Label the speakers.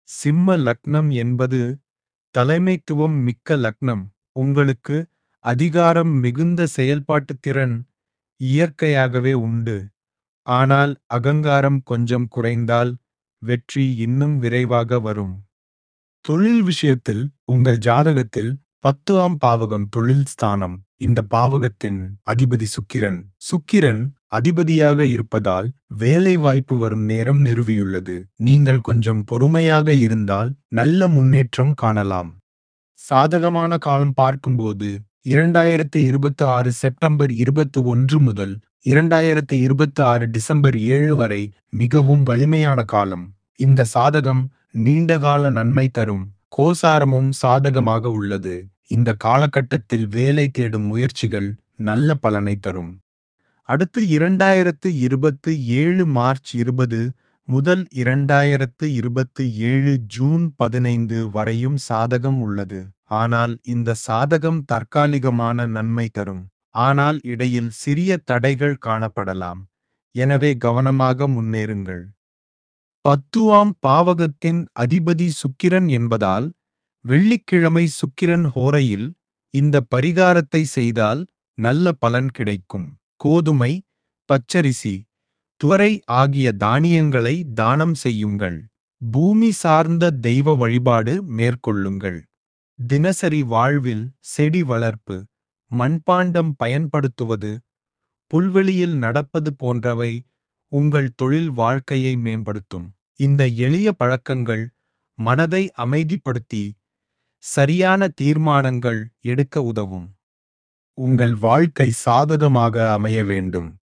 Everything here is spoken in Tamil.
Speaker 1: சிம்ம லக்னம் என்பது தலைமைத்துவம் மிக்க லக்னம் உங்களுக்கு அதிகாரம் மிகுந்த செயல்பாட்டுத் திறன் இயற்கையாகவே உண்டு ஆனால் அகங்காரம் கொஞ்சம் குறைந்தால் வெற்றி இன்னும் விரைவாக வரும் தொழில் விஷயத்தில் உங்கள் ஜாதகத்தில் பத்தாம் பாவகம் தொழில் ஸ்தானம் இந்த பாவகத்தின் அதிபதி சுக்கிரன் சுக்கிரன் அதிபதியாக இருப்பதால் வேலை வாய்ப்பு வரும் நேரம் நிறுவியுள்ளது நீங்கள் கொஞ்சம் பொறுமையாக இருந்தால் நல்ல முன்னேற்றம் காணலாம் சாதகமான காலம் பார்க்கும்போது இரண்டாயிரத்தி இருபத்தி ஆறு செப்டம்பர் இருபத்தி ஒன்று முதல் இரண்டாயிரத்தி இருபத்தி ஆறு டிசம்பர் ஏழு வரை மிகவும் வலிமையான காலம் இந்த சாதகம் நீண்டகால நன்மை தரும் கோசாரமும் சாதகமாக உள்ளது இந்த காலகட்டத்தில் வேலை தேடும் முயற்சிகள் நல்ல பலனை தரும் அடுத்து இரண்டாயிரத்து இருபத்து ஏழு மார்ச் இருபது முதல் இரண்டாயிரத்து இருபத்து ஏழு ஜூன் பதினைந்து வரையும் சாதகம் உள்ளது ஆனால் இந்த சாதகம் தற்காலிகமான நன்மை தரும் ஆனால் இடையில் சிறிய தடைகள் காணப்படலாம் எனவே கவனமாக முன்னேறுங்கள் பத்துவாம் பாவகத்தின் அதிபதி சுக்கிரன் என்பதால் வெள்ளிக்கிழமை சுக்கிரன் ஹோரையில் இந்த பரிகாரத்தை செய்தால் நல்ல பலன் கிடைக்கும் கோதுமை பச்சரிசி துவரை ஆகிய தானியங்களை தானம் செய்யுங்கள் பூமி சார்ந்த தெய்வ வழிபாடு மேற்கொள்ளுங்கள் தினசரி வாழ்வில் செடி வளர்ப்பு மண்பாண்டம் பயன்படுத்துவது புல்வெளியில் நடப்பது போன்றவை உங்கள் தொழில் வாழ்க்கையை மேம்படுத்தும் இந்த எளிய பழக்கங்கள் மனதை அமைதிப்படுத்தி சரியான தீர்மானங்கள் எடுக்க உதவும் உங்கள் வாழ்க்கை சாதகமாக அமைய வேண்டும்